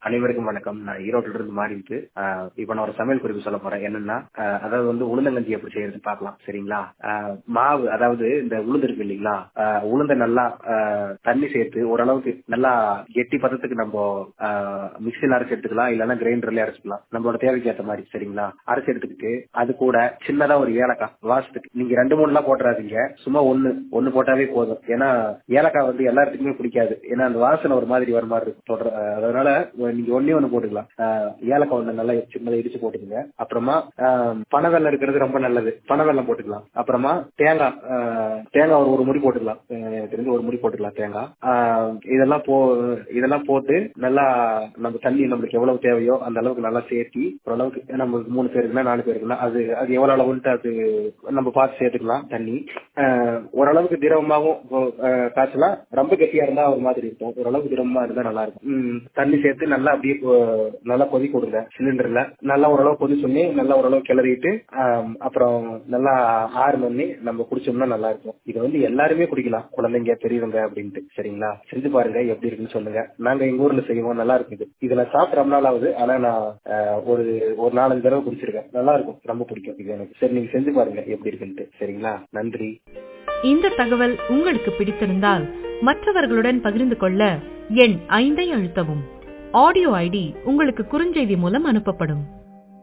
அனைவருக்கும் வணக்கம் நான் ஈரோட்டில இருந்து மாறிட்டு இப்ப நான் ஒரு சமையல் குறிப்பு சொல்ல போறேன் என்னன்னா ஆஹ் அதாவது வந்து உளுந்தங்கஞ்சி எப்படி செய்யறது பார்க்கலாம் சரிங்களா ஆஹ் மாவு அதாவது இந்த உளுந்து இருக்கு இல்லைங்களா ஆஹ் உளுந்த நல்லா ஆஹ் தண்ணி சேர்த்து ஓரளவுக்கு நல்லா கெட்டி பதத்துக்கு நம்ம மிக்சியில் அரைச்சு எடுத்துக்கலாம் இல்லைன்னா கிரைண்டர்ல அரைச்சிக்கலாம் நம்மளோட தேவைக்கு ஏற்ற மாதிரி சரிங்களா அரைச்சு எடுத்துக்கிட்டு அது கூட சின்னதா ஒரு ஏலக்காய் வாசத்துக்கு நீங்க ரெண்டு மூணு எல்லாம் போட்டுறாதீங்க சும்மா ஒண்ணு ஒண்ணு போட்டாவே போதும் ஏன்னா ஏலக்காய் வந்து எல்லாத்துக்குமே பிடிக்காது ஏன்னா அந்த வாசனை ஒரு மாதிரி வர மாதிரி இருக்கும் தொடர் ஆஹ் அதனால நீங்க ஒண்ணே ஒண்ணு போட்டுக்கலாம் ஆஹ் ஏலக்காய் ஒண்ணு நல்லா சின்னதை இடிச்சு போட்டுக்கோங்க அப்புறமா ஆஹ் பனவெல்லம் இருக்கிறது ரொம்ப நல்லது பனவெல்லம் போட்டுக்கலாம் அப்புறமா தேங்காய் ஆஹ் தேங்காய் ஒரு ஒரு முடி போட்டுக்கலாம் ஆஹ் எனக்கு தெரிஞ்சு ஒரு முடி போட்டுக்கலாம் தேங்காய் ஆஹ் இதெல்லாம் போ இதெல்லாம் போட்டு நல்லா நம்ம தண்ணி நம்மளுக்கு எவ்வளவு தேவையோ அந்த அளவுக்கு நல்லா சேர்த்தி ஓரளவுக்கு நம்ம மூணு பேருக்குன்னா நாலு பேருக்குன்னா அது அது எவ்வளவு அளவுன்ட்டு அது நம்ம பார்த்து சேர்த்துக்கலாம் தண்ணி ஆஹ் ஓரளவுக்கு திரவமாகவும் ஆஹ் காய்ச்சலாம் ரொம்ப கெட்டியா இருந்தா ஒரு மாதிரி இருக்கும் ஓரளவுக்கு திரவமா இருந்தா நல்லா இருக்கும் உம் தண்ணி சேர்த்து நல்லா அப்படியே கொ- நல்லா கொதி கொடுங்க சிலிண்டர்ல நல்லா ஓரளவு கொதி சொல்லி நல்லா ஓரளவு கிளறிட்டு ஆம், அப்புறம் நல்லா ஆறு பண்ணி நம்ம குடிச்சோம்னா நல்லா இருக்கும் இது வந்து எல்லாருமே குடிக்கலாம் குழந்தைங்க பெரியவங்க அப்படின்ட்டு சரிங்களா செஞ்சு பாருங்க எப்படி இருக்குன்னு சொல்லுங்க நாங்க எங்க ஊர்ல செய்வோம் நல்லா இருக்கும் இது இதுல சாப்பிட்டு ரொம்ப நாள் ஆகுது ஆனா நான் ஆஹ், ஒரு ஒரு நாலஞ்சு தடவை குடிச்சிருக்கேன் நல்லா இருக்கும் ரொம்ப பிடிக்கும் இது எனக்கு சரி நீங்க செஞ்சு பாருங்க எப்படி இருக்குன்ட்டு சரிங்களா நன்றி இந்த தகவல் உங்களுக்கு பிடித்திருந்தால் மற்றவர்களுடன் பகிர்ந்து கொள்ள எண் ஐந்தை அழுத்தவும் ஆடியோ ஐடி உங்களுக்கு குறுஞ்செய்தி மூலம் அனுப்பப்படும்